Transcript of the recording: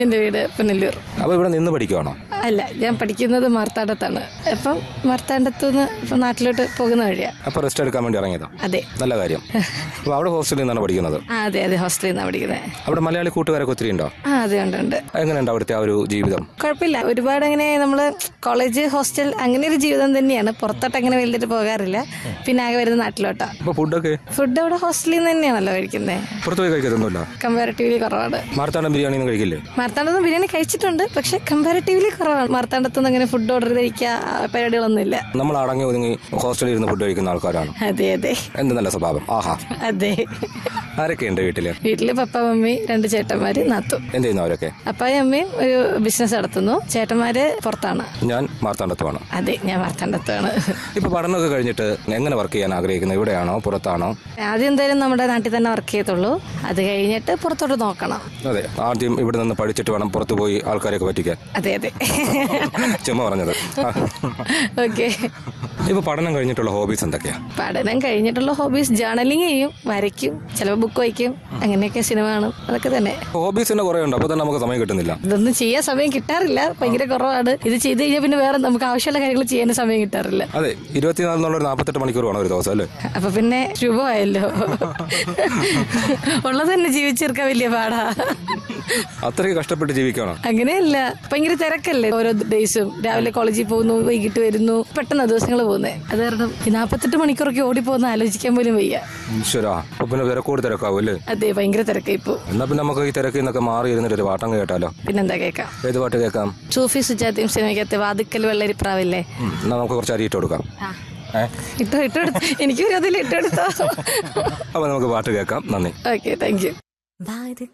എൻ്റെ വീട് പുനലൂർ അപ്പോൾ ഇവിടെ നിന്ന് പഠിക്കുവാണോ അല്ല ഞാൻ പഠിക്കുന്നത് മാർത്താണ്ഡത്താണ് അപ്പം മാർത്താണ്ഡത്തു നിന്ന് ഇപ്പം നാട്ടിലോട്ട് പോകുന്ന വഴിയാ അപ്പോൾ റെസ്റ്റ് എടുക്കാൻ വേണ്ടി ഇറങ്ങിയതാ അതെ നല്ല കാര്യം അപ്പോൾ അവിടെ ഹോസ്റ്റലിൽ നിന്നാണ് പഠിക്കുന്നത് ആ അതെ അതെ ഹോസ്റ്റലിൽ നിന്നാണ് പഠിക്കുന്നത് അവിടെ മലയാളി കൂട്ടുകാരൊക്കെ ഒത്തിരി ഉണ്ടോ ആ അതെ ഉണ്ട് ഉണ്ട് എങ്ങനെയുണ്ട് അവിടുത്തെ ആ ഒരു ജീവിതം കുഴപ്പമില്ല ഒരുപാട് അങ്ങനെ നമ്മൾ കോളേജ് ഹോസ്റ്റൽ അങ്ങനെ ഒരു ജീവിതം തന്നെയാണ് പുറത്തോട്ട് അങ്ങനെ വലിയിട്ട് പോകാറില്ല പിന്നെ ആകെ വരുന്ന നാട്ടിലോട്ടാ അപ്പോൾ ഫുഡൊക്കെ ഫുഡ് അവിടെ ഹോസ്റ്റലിൽ നിന്ന് തന്നെയാണല്ലോ കഴിക്കുന്നത് പുറത്ത് പോയി കഴിക്കത്തൊന്നുമില്ല കമ്പാരിറ്റീവ്ലി കുറവാണ് മാർത്താണ്ഡം ബിരിയാണി ഒന്നും കഴിക്കില്ലേ മാർത്താണ്ഡത്ത് ബിരിയാണി കഴിച്ചിട്ടുണ്ട് പക്ഷെ കമ്പാരിറ്റീവ്ലി കുറവാണ് മാർത്താണ്ഡത്ത് നിന്ന് അങ്ങനെ ഫുഡ് ഓർഡർ കഴിക്കുക ആ പരിപാടികളൊന്നുമില്ല നമ്മൾ അടങ്ങി ഒതുങ്ങി ഹോസ്റ്റലിൽ ഇരുന്ന് ഫുഡ് കഴിക്കുന്ന ആൾക്കാരാണ് അതെ അതെ എന്ത് നല്ല സ്വഭാവം ആഹാ അതെ ആരൊക്കെയുണ്ട് വീട്ടില് വീട്ടില് പപ്പ മമ്മി രണ്ട് ചേട്ടന്മാര് നാത്തു എന്ത് ചെയ്യുന്നു അവരൊക്കെ അപ്പായും അമ്മയും ഒരു ബിസിനസ് നടത്തുന്നു ചേട്ടന്മാര് പുറത്താണ് ഞാൻ മാർത്താണ്ഡത്തുമാണ് അതെ ഞാൻ മാർത്താണ്ഡത്താണ് ഇപ്പൊ പഠനമൊക്കെ കഴിഞ്ഞിട്ട് എങ്ങനെ വർക്ക് ചെയ്യാൻ ആഗ്രഹിക്കുന്നത് ഇവിടെയാണോ പുറത്താണോ ആദ്യം എന്തായാലും നമ്മുടെ നാട്ടിൽ തന്നെ വർക്ക് ചെയ്യത്തുള്ളൂ അത് കഴിഞ്ഞിട്ട് പുറത്തോട്ട് നോക്കണം അതെ ആദ്യം ഇവിടെ നിന്ന് പഠിച്ചിട്ട് വേണം പുറത്തു പോയി ആൾക്കാരെയൊക്കെ പറ്റിക്കാൻ അതെ അതെ ചുമ്മാ പറഞ്ഞത് ഓക്കെ ഇപ്പൊ പഠനം കഴിഞ്ഞിട്ടുള്ള ഹോബീസ് എന്തൊക്കെയാ പഠനം കഴിഞ്ഞിട്ടുള്ള ഹോബീസ് ജേർണലിങ് ചെയ്യും വരയ്ക്കും ചിലപ്പോൾ ബുക്ക് വായിക്കും അങ്ങനെയൊക്കെ സിനിമ കാണും അതൊക്കെ തന്നെ ഹോബീസ് തന്നെ കുറെ ഉണ്ട് അപ്പൊ തന്നെ നമുക്ക് സമയം കിട്ടുന്നില്ല ഇതൊന്നും ചെയ്യാൻ സമയം കിട്ടാറില്ല ഭയങ്കര കുറവാണ് ഇത് ചെയ്ത് കഴിഞ്ഞാൽ പിന്നെ വേറെ നമുക്ക് ആവശ്യമുള്ള കാര്യങ്ങൾ ചെയ്യാൻ സമയം കിട്ടാറില്ല അതെ ഇരുപത്തിനാല് എന്നുള്ള ഒരു നാൽപ്പത്തെട്ട് മണിക്കൂർ വേണം ഒരു ദിവസം അല്ലേ അപ്പൊ പിന്നെ ശുഭമായല്ലോ ഉള്ളത് തന്നെ ജീവിച്ചെടുക്കാൻ വലിയ പാടാ അത്രയ്ക്ക് കഷ്ടപ്പെട്ട് ജീവിക്കണം അങ്ങനെയല്ല ഭയങ്കര തിരക്കല്ലേ ഓരോ ഡേയ്സും രാവിലെ കോളേജിൽ പോകുന്നു വൈകിട്ട് വരുന്നു പെട്ടെന്ന് ദിവസങ്ങൾ പോകുന്നത് അത് കാരണം ഈ നാൽപ്പത്തെട്ട് മണിക്കൂറൊക്കെ ഓടിപ്പോകുന്ന ആലോചിക്കാൻ പോലും വയ്യ ഈശ്വരാ അപ്പൊ പിന്നെ തിരക്കോട് തിരക്കാവും അല്ലേ അതെ ഭയങ്കര തിരക്കായി ഇപ്പോ എന്നാ പിന്നെ നമുക്ക് ഈ തിരക്കിൽ നിന്നൊക്കെ മാറി ഇരുന്നിട്ട് ഒരു പാട്ടം കേട്ടാലോ പിന്നെന്താ കേൾക്കാം ഏത് പാട്ട് കേൾക്കാം സൂഫി സുജാതയും സിനിമയ്ക്കകത്ത് വാതുക്കൽ വെള്ളരിപ്രാവില്ലേ ഉം, എന്നാ നമുക്ക് കുറച്ച് അരി ഇട്ട് കൊടുക്കാം ഏ ഇട്ടോ ഇട്ടെടുത്ത് എനിക്ക് ഒരു അതിൽ ഇട്ടെടുത്തോ അപ്പൊ നമുക്ക് പാട്ട് കേൾക്കാം നന്ദി ഓക്കെ താങ്ക് യു